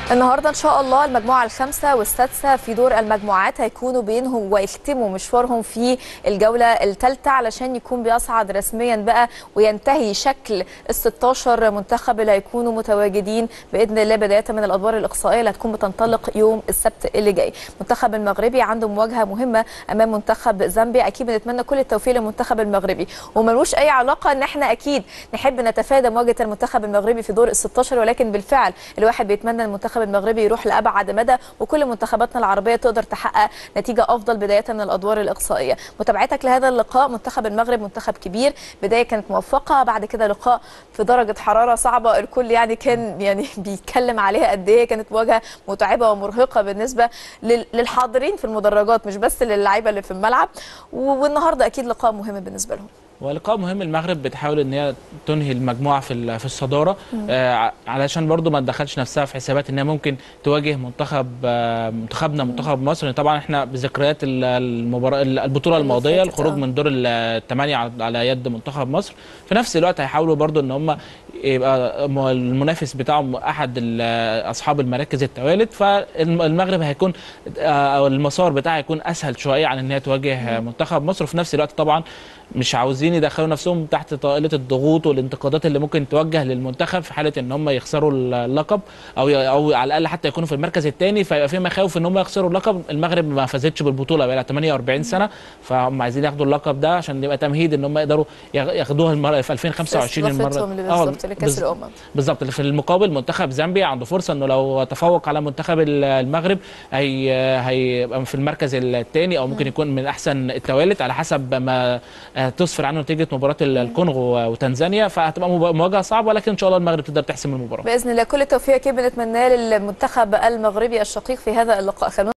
النهارده ان شاء الله المجموعه الخامسه والسادسه في دور المجموعات هيكونوا بينهم ويختموا مشوارهم في الجوله الثالثه علشان يكون بيصعد رسميا بقى وينتهي شكل ال 16 منتخب اللي هيكونوا متواجدين باذن الله بدايه من الادوار الاقصائيه اللي هتكون بتنطلق يوم السبت اللي جاي. المنتخب المغربي عنده مواجهه مهمه امام منتخب زامبيا اكيد بنتمنى كل التوفيق للمنتخب المغربي وملوش اي علاقه ان احنا اكيد نحب نتفادى مواجهه المنتخب المغربي في دور ال 16 ولكن بالفعل الواحد بيتمنى المنتخب المغربي يروح لابعد مدى وكل منتخباتنا العربيه تقدر تحقق نتيجه افضل بدايه من الادوار الاقصائيه متابعتك لهذا اللقاء منتخب المغرب منتخب كبير بدايه كانت موفقه بعد كده لقاء في درجه حراره صعبه الكل يعني كان يعني بيتكلم عليها قد ايه كانت مواجهه متعبه ومرهقه بالنسبه للحاضرين في المدرجات مش بس للعيبه اللي في الملعب والنهارده اكيد لقاء مهم بالنسبه لهم ولقاء مهم المغرب بتحاول ان هي تنهي المجموعه في في الصداره آه علشان برضو ما تدخلش نفسها في حسابات ان هي ممكن تواجه منتخب آه منتخبنا منتخب مصر طبعا احنا بذكريات المباراه البطوله الماضيه الخروج من دور الثمانيه على يد منتخب مصر في نفس الوقت هيحاولوا برضو ان هم يبقى المنافس بتاعهم احد اصحاب المراكز التوالد فالمغرب هيكون او المسار بتاعها هيكون اسهل شويه عن ان هي تواجه منتخب مصر وفي نفس الوقت طبعا مش عاوزين يدخلوا نفسهم تحت طائله الضغوط والانتقادات اللي ممكن توجه للمنتخب في حاله ان هم يخسروا اللقب او او على الاقل حتى يكونوا في المركز الثاني فيبقى في مخاوف ان هم يخسروا اللقب المغرب ما فازتش بالبطوله بقى لها 48 سنه فهم عايزين ياخدوا اللقب ده عشان يبقى تمهيد ان هم يقدروا ياخدوها المره في 2025 المره بالظبط لكاس الامم بالظبط في المقابل منتخب زامبيا عنده فرصه انه لو تفوق على منتخب المغرب هي هيبقى في المركز الثاني او ممكن يكون من احسن التوالت على حسب ما تسفر عنه نتيجه مباراه الكونغو وتنزانيا فهتبقى مواجهه صعبه ولكن ان شاء الله المغرب تقدر تحسم المباراه باذن الله كل التوفيق اكيد بنتمناه للمنتخب المغربي الشقيق في هذا اللقاء